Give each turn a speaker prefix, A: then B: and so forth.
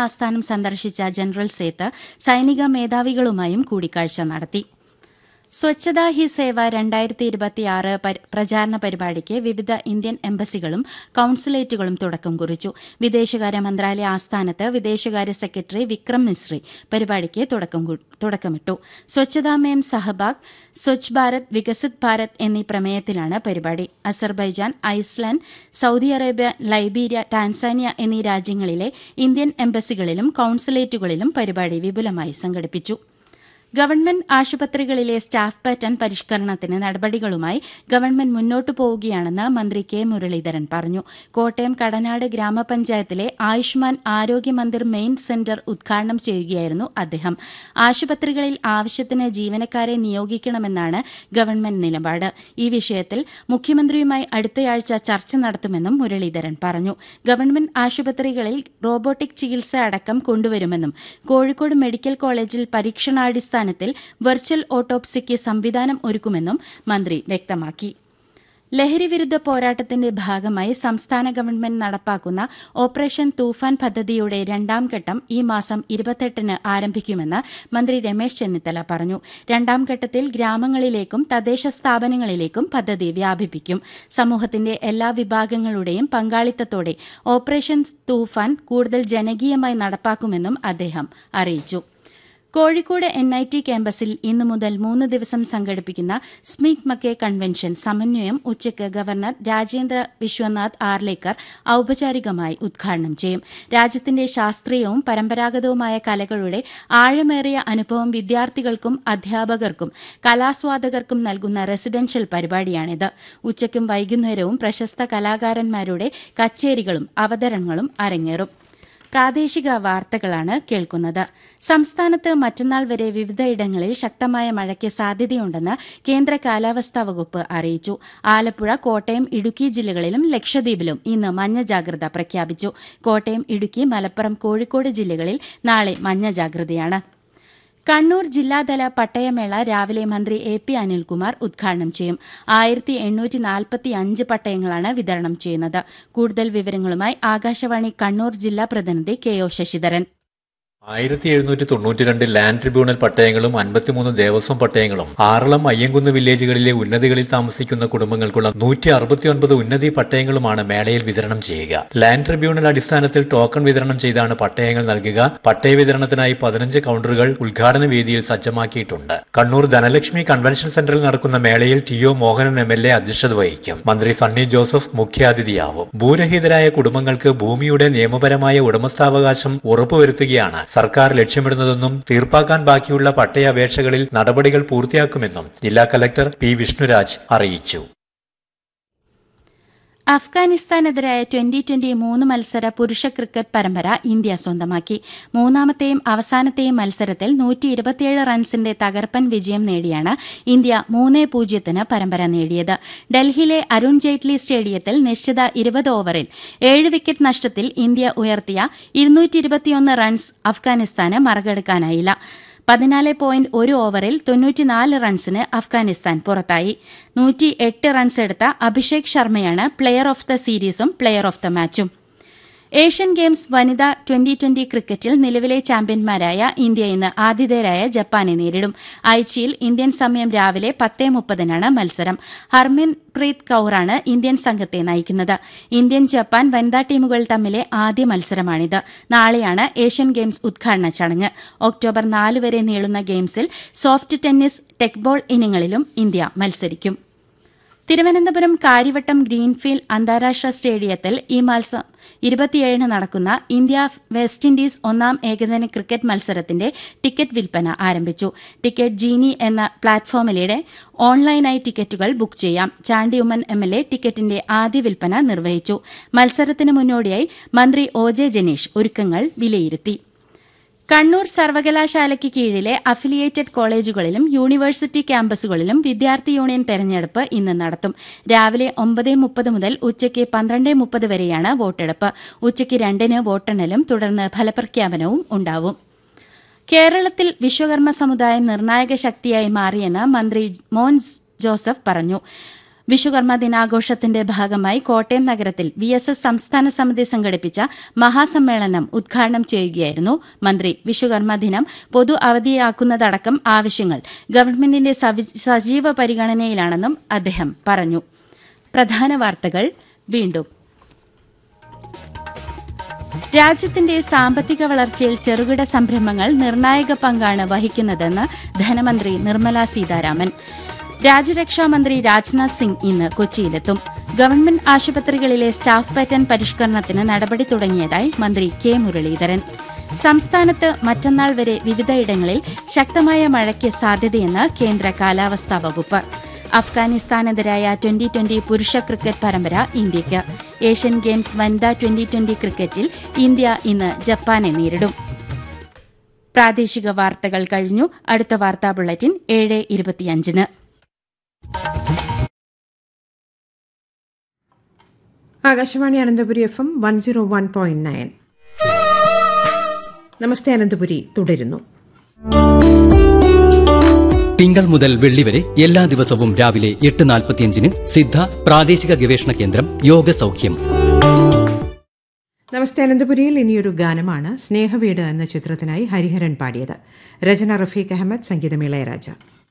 A: ആസ്ഥാനം സന്ദർശിച്ച ജനറൽ സേത്ത് സൈനിക മേധാവികളുമായും കൂടിക്കാഴ്ച നടത്തി സ്വച്ഛതാ ഹി സേവ രണ്ടായിരത്തി ഇരുപത്തിയാറ് പ്രചാരണ പരിപാടിക്ക് വിവിധ ഇന്ത്യൻ എംബസികളും കൌൺസുലേറ്റുകളും തുടക്കം കുറിച്ചു വിദേശകാര്യ മന്ത്രാലയ ആസ്ഥാനത്ത് വിദേശകാര്യ സെക്രട്ടറി വിക്രം മിശ്രി പരിപാടിക്ക് തുടക്കമിട്ടു സ്വച്ഛതാ മേം സഹബാഗ് സ്വച്ഛ് ഭാരത് വികസിത് ഭാരത് എന്നീ പ്രമേയത്തിലാണ് പരിപാടി Azerbaijan Iceland Saudi Arabia Liberia Tanzania എന്നീ രാജ്യങ്ങളിലെ ഇന്ത്യൻ എംബസികളിലും കൌൺസുലേറ്റുകളിലും പരിപാടി വിപുലമായി സംഘടിപ്പിച്ചു ഗവൺമെന്റ് ആശുപത്രികളിലെ സ്റ്റാഫ് പാറ്റേൺ പരിഷ്കരണത്തിന് നടപടികളുമായി ഗവൺമെന്റ് മുന്നോട്ടു പോവുകയാണെന്ന് മന്ത്രി കെ മുരളീധരൻ പറഞ്ഞു കോട്ടയം കടനാട് ഗ്രാമപഞ്ചായത്തിലെ ആയുഷ്മാൻ ആരോഗ്യ മന്ദിർ മെയിൻ സെന്റർ ഉദ്ഘാടനം ചെയ്യുകയായിരുന്നു അദ്ദേഹം ആശുപത്രികളിൽ ആവശ്യത്തിന് ജീവനക്കാരെ നിയോഗിക്കണമെന്നാണ് ഗവൺമെന്റ് നിലപാട് ഈ വിഷയത്തിൽ മുഖ്യമന്ത്രിയുമായി അടുത്തയാഴ്ച ചർച്ച നടത്തുമെന്നും മുരളീധരൻ പറഞ്ഞു ഗവൺമെന്റ് ആശുപത്രികളിൽ റോബോട്ടിക് ചികിത്സ അടക്കം കൊണ്ടുവരുമെന്നും കോഴിക്കോട് മെഡിക്കൽ കോളേജിൽ പരീക്ഷണാടിസ്ഥാന അടിസ്ഥാനത്തിൽ വെർച്വൽ ഓട്ടോപ്സിക്ക് സംവിധാനം ഒരുക്കുമെന്നും മന്ത്രി വ്യക്തമാക്കി ലഹരിവിരുദ്ധ പോരാട്ടത്തിന്റെ ഭാഗമായി സംസ്ഥാന ഗവൺമെന്റ് നടപ്പാക്കുന്ന ഓപ്പറേഷൻ തൂഫാൻ പദ്ധതിയുടെ രണ്ടാം ഘട്ടം ഈ മാസം ഇരുപത്തെട്ടിന് ആരംഭിക്കുമെന്ന് മന്ത്രി രമേശ് ചെന്നിത്തല പറഞ്ഞു രണ്ടാം ഘട്ടത്തിൽ ഗ്രാമങ്ങളിലേക്കും തദ്ദേശ സ്ഥാപനങ്ങളിലേക്കും പദ്ധതി വ്യാപിപ്പിക്കും സമൂഹത്തിന്റെ എല്ലാ വിഭാഗങ്ങളുടെയും പങ്കാളിത്തത്തോടെ ഓപ്പറേഷൻ തൂഫാൻ കൂടുതൽ ജനകീയമായി നടപ്പാക്കുമെന്നും അദ്ദേഹം അറിയിച്ചു കോഴിക്കോട് എൻ ഐ ടി ക്യാമ്പസിൽ ഇന്നു മുതൽ മൂന്ന് ദിവസം സംഘടിപ്പിക്കുന്ന സ്മീക് മക്കേ കൺവെൻഷൻ സമന്വയം ഉച്ചയ്ക്ക് ഗവർണർ രാജേന്ദ്ര വിശ്വനാഥ് ആർലേക്കർ ഔപചാരികമായി ഉദ്ഘാടനം ചെയ്യും രാജ്യത്തിന്റെ ശാസ്ത്രീയവും പരമ്പരാഗതവുമായ കലകളുടെ ആഴമേറിയ അനുഭവം വിദ്യാർത്ഥികൾക്കും അധ്യാപകർക്കും കലാസ്വാദകർക്കും നൽകുന്ന റെസിഡൻഷ്യൽ പരിപാടിയാണിത് ഉച്ചയ്ക്കും വൈകുന്നേരവും പ്രശസ്ത കലാകാരന്മാരുടെ കച്ചേരികളും അവതരണങ്ങളും അരങ്ങേറും പ്രാദേശിക വാർത്തകളാണ് കേൾക്കുന്നത് സംസ്ഥാനത്ത് മറ്റന്നാൾ വരെ വിവിധയിടങ്ങളിൽ ശക്തമായ മഴയ്ക്ക് സാധ്യതയുണ്ടെന്ന് കേന്ദ്ര കാലാവസ്ഥാ വകുപ്പ് അറിയിച്ചു ആലപ്പുഴ കോട്ടയം ഇടുക്കി ജില്ലകളിലും ലക്ഷദ്വീപിലും ഇന്ന് മഞ്ഞ ജാഗ്രത പ്രഖ്യാപിച്ചു കോട്ടയം ഇടുക്കി മലപ്പുറം കോഴിക്കോട് ജില്ലകളിൽ നാളെ മഞ്ഞ ജാഗ്രതയാണ് കണ്ണൂർ ജില്ലാതല പട്ടയമേള രാവിലെ മന്ത്രി എ പി അനിൽകുമാർ ഉദ്ഘാടനം ചെയ്യും ആയിരത്തി എണ്ണൂറ്റി നാൽപ്പത്തി അഞ്ച് പട്ടയങ്ങളാണ് വിതരണം ചെയ്യുന്നത് കൂടുതൽ വിവരങ്ങളുമായി ആകാശവാണി കണ്ണൂർ ജില്ലാ പ്രതിനിധി കെ ഒ ശശിധരൻ
B: ആയിരത്തി എഴുന്നൂറ്റി തൊണ്ണൂറ്റിരണ്ട് ലാൻഡ് ട്രിബ്യൂണൽ പട്ടയങ്ങളും അൻപത്തിമൂന്ന് ദേവസ്വം പട്ടയങ്ങളും ആറളം അയ്യങ്കുന്ന് വില്ലേജുകളിലെ ഉന്നതികളിൽ താമസിക്കുന്ന കുടുംബങ്ങൾക്കുള്ള നൂറ്റി അറുപത്തിയൊൻപത് ഉന്നതി പട്ടയങ്ങളുമാണ് മേളയിൽ വിതരണം ചെയ്യുക ലാൻഡ് ട്രിബ്യൂണൽ അടിസ്ഥാനത്തിൽ ടോക്കൺ വിതരണം ചെയ്താണ് പട്ടയങ്ങൾ നൽകുക പട്ടയ വിതരണത്തിനായി പതിനഞ്ച് കൌണ്ടറുകൾ ഉദ്ഘാടന വേദിയിൽ സജ്ജമാക്കിയിട്ടുണ്ട് കണ്ണൂർ ധനലക്ഷ്മി കൺവെൻഷൻ സെന്ററിൽ നടക്കുന്ന മേളയിൽ T O Mohanan M L A അധ്യക്ഷത വഹിക്കും മന്ത്രി സണ്ണി ജോസഫ് മുഖ്യാതിഥിയാവും ഭൂരഹിതരായ കുടുംബങ്ങൾക്ക് ഭൂമിയുടെ നിയമപരമായ ഉടമസ്ഥാവകാശം ഉറപ്പുവരുത്തുകയാണ് സർക്കാർ ലക്ഷ്യമിടുന്നതെന്നും തീർപ്പാക്കാൻ ബാക്കിയുള്ള പട്ടയ അപേക്ഷകളിൽ നടപടികൾ പൂർത്തിയാക്കുമെന്നും ജില്ലാ കലക്ടർ പി വിഷ്ണുരാജ് അറിയിച്ചു
A: അഫ്ഗാനിസ്ഥാനെതിരായ ട്വന്റി ട്വന്റി മൂന്ന് മത്സര പുരുഷ ക്രിക്കറ്റ് പരമ്പര ഇന്ത്യ സ്വന്തമാക്കി മൂന്നാമത്തെയും അവസാനത്തെയും മത്സരത്തിൽ നൂറ്റി ഇരുപത്തിയേഴ് റൺസിന്റെ തകർപ്പൻ വിജയം നേടിയാണ് ഇന്ത്യ മൂന്ന് പൂജ്യത്തിന് പരമ്പര നേടിയത് ഡൽഹിയിലെ അരുൺ ജെയ്റ്റ്ലി സ്റ്റേഡിയത്തിൽ നിശ്ചിത ഇരുപത് ഓവറിൽ ഏഴ് വിക്കറ്റ് നഷ്ടത്തിൽ ഇന്ത്യ ഉയർത്തിയ ഇരുന്നൂറ്റി റൺസ് അഫ്ഗാനിസ്ഥാന് മറികടക്കാനായില്ല പതിനാല് പോയിന്റ് ഒരു ഓവറിൽ തൊണ്ണൂറ്റിനാല് റൺസിന് അഫ്ഗാനിസ്ഥാൻ പുറത്തായി നൂറ്റി എട്ട് റൺസ് എടുത്ത അഭിഷേക് ശർമ്മയാണ് പ്ലെയർ ഓഫ് ദ സീരീസും പ്ലെയർ ഓഫ് ദ മാച്ചും ഏഷ്യൻ ഗെയിംസ് വനിതാ ട്വന്റി ട്വന്റി ക്രിക്കറ്റിൽ നിലവിലെ ചാമ്പ്യന്മാരായ ഇന്ത്യ ഇന്ന് ആതിഥേയരായ ജപ്പാനെ നേരിടും ആഴ്ചയിൽ ഇന്ത്യൻ സമയം രാവിലെ പത്തേ മുപ്പതിനാണ് മത്സരം ഹർമിൻ പ്രീത് കൌറാണ് ഇന്ത്യൻ സംഘത്തെ നയിക്കുന്നത് ഇന്ത്യൻ ജപ്പാൻ വനിതാ ടീമുകൾ തമ്മിലെ ആദ്യ മത്സരമാണിത് നാളെയാണ് ഏഷ്യൻ ഗെയിംസ് ഉദ്ഘാടന ചടങ്ങ് ഒക്ടോബർ നാല് വരെ നീളുന്ന ഗെയിംസിൽ സോഫ്റ്റ് ടെന്നീസ് ടെക്ബോൾ ഇനങ്ങളിലും ഇന്ത്യ മത്സരിക്കും തിരുവനന്തപുരം കാര്യവട്ടം ഗ്രീൻഫീൽഡ് അന്താരാഷ്ട്ര സ്റ്റേഡിയത്തിൽ ഈ മാസം ഇരുപത്തിയേഴിന് നടക്കുന്ന ഇന്ത്യ വെസ്റ്റ് ഇൻഡീസ് ഒന്നാം ഏകദിന ക്രിക്കറ്റ് മത്സരത്തിന്റെ ടിക്കറ്റ് വിൽപ്പന ആരംഭിച്ചു ടിക്കറ്റ് ജീനി എന്ന പ്ലാറ്റ്ഫോമിലൂടെ ഓൺലൈനായി ടിക്കറ്റുകൾ ബുക്ക് ചെയ്യാം ചാണ്ടിയുമ്മൻ എം എൽ എ ടിക്കറ്റിന്റെ ആദ്യ വിൽപ്പന നിർവഹിച്ചു മത്സരത്തിന് മുന്നോടിയായി മന്ത്രി ഒ ജെ ജനീഷ് ഒരുക്കങ്ങൾ വിലയിരുത്തി കണ്ണൂർ സർവകലാശാലയ്ക്ക് കീഴിലെ അഫിലിയേറ്റഡ് കോളേജുകളിലും യൂണിവേഴ്സിറ്റി ക്യാമ്പസുകളിലും വിദ്യാർത്ഥി യൂണിയൻ തെരഞ്ഞെടുപ്പ് ഇന്ന് നടത്തും രാവിലെ ഒമ്പത് മുപ്പത് മുതൽ ഉച്ചയ്ക്ക് പന്ത്രണ്ട് മുപ്പത് വരെയാണ് വോട്ടെടുപ്പ് ഉച്ചയ്ക്ക് രണ്ടിന് വോട്ടെണ്ണലും തുടർന്ന് ഫലപ്രഖ്യാപനവും ഉണ്ടാവും കേരളത്തിൽ വിശ്വകർമ്മ സമുദായം നിർണായക ശക്തിയായി മാറിയെന്ന് മന്ത്രി മോൻസ് ജോസഫ് പറഞ്ഞു വിശ്വകർമ്മ ദിനാഘോഷത്തിന്റെ ഭാഗമായി കോട്ടയം നഗരത്തിൽ വി എസ് എസ് സംസ്ഥാന സമിതി സംഘടിപ്പിച്ച മഹാസമ്മേളനം ഉദ്ഘാടനം ചെയ്യുകയായിരുന്നു മന്ത്രി വിശ്വകർമ്മ ദിനം പൊതു അവധിയാക്കുന്നതടക്കം ആവശ്യങ്ങൾ ഗവൺമെന്റിന്റെ സജീവ പരിഗണനയിലാണെന്നും അദ്ദേഹം പറഞ്ഞു പ്രധാന വാർത്തകൾ വീണ്ടും രാജ്യത്തിന്റെ സാമ്പത്തിക വളർച്ചയിൽ ചെറുകിട സംരംഭങ്ങൾ നിർണായക പങ്കാണ് വഹിക്കുന്നതെന്ന് ധനമന്ത്രി നിർമ്മല സീതാരാമൻ രാജ്യരക്ഷാമന്ത്രി രാജ്നാഥ് സിംഗ് ഇന്ന് കൊച്ചിയിലെത്തും ഗവൺമെന്റ് ആശുപത്രികളിലെ സ്റ്റാഫ് പാറ്റേൺ പരിഷ്കരണത്തിന് നടപടി തുടങ്ങിയതായി മന്ത്രി കെ മുരളീധരൻ സംസ്ഥാനത്ത് മറ്റന്നാൾ വരെ വിവിധയിടങ്ങളിൽ ശക്തമായ മഴയ്ക്ക് സാധ്യതയെന്ന് കേന്ദ്ര കാലാവസ്ഥാ വകുപ്പ് അഫ്ഗാനിസ്ഥാനെതിരായ ട്വന്റി ട്വന്റി പുരുഷ ക്രിക്കറ്റ് പരമ്പര ഇന്ത്യയ്ക്ക് ഏഷ്യൻ ഗെയിംസ് വനിതാ ട്വന്റി ട്വന്റി ക്രിക്കറ്റിൽ ഇന്ത്യ ഇന്ന് ജപ്പാനെ നേരിടും പ്രാദേശിക വാർത്തകൾ കഴിഞ്ഞു അടുത്ത വാർത്താ ബുള്ളറ്റിൻ ഏഴ് ഇരുപത്തിയഞ്ചിന്
C: Akashvani Ananthapuri F M one zero one point nine നമസ്തേ അനന്തപുരി തുടരുന്നു
D: തിങ്കൾ മുതൽ വെള്ളി വരെ എല്ലാ ദിവസവും രാവിലെ എട്ട് നാൽപ്പത്തിയഞ്ചിന് സിദ്ധ പ്രാദേശിക ഗവേഷണ കേന്ദ്രം യോഗ സൗഖ്യം
C: നമസ്തേ അനന്തപുരിയിൽ ഇനിയൊരു ഗാനമാണ് സ്നേഹവീട് എന്ന ചിത്രത്തിനായി ഹരിഹരൻ പാടിയത് രചന റഫീഖ് അഹമ്മദ് സംഗീതം ഇളയരാജ